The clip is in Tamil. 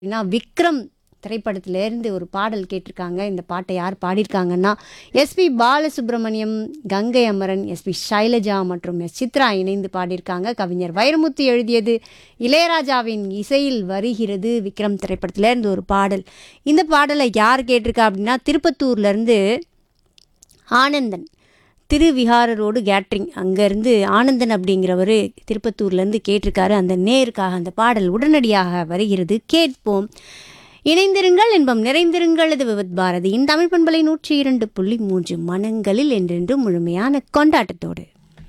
அப்படின்னா விக்ரம் திரைப்படத்திலேருந்து ஒரு பாடல் கேட்டிருக்காங்க இந்த பாட்டை யார் பாடியிருக்காங்கன்னா எஸ்பி பாலசுப்ரமணியம் கங்கை அமரன் எஸ்பி ஷைலஜா மற்றும் எஸ் சித்ரா இணைந்து பாடியிருக்காங்க கவிஞர் வைரமுத்து எழுதியது இளையராஜாவின் இசையில் வருகிறது விக்ரம் திரைப்படத்திலேருந்து ஒரு பாடல் இந்த பாடலை யார் கேட்டிருக்கா அப்படின்னா திருப்பத்தூர்லேருந்து ஆனந்தன் திருவிகார ரோடு கேட்ரிங் அங்கேருந்து ஆனந்தன் அப்படிங்கிறவர் திருப்பத்தூர்லேருந்து கேட்டிருக்காரு அந்த நேருக்காக அந்த பாடல் உடனடியாக வருகிறது கேட்போம் இணைந்திருங்கள் இன்பம் நிறைந்திருங்கள் இது விவத் பாரதியின் தமிழ் பண்பலை நூற்றி இரண்டு புள்ளி மூன்று மனங்களில் என்றென்றும் முழுமையான கொண்டாட்டத்தோடு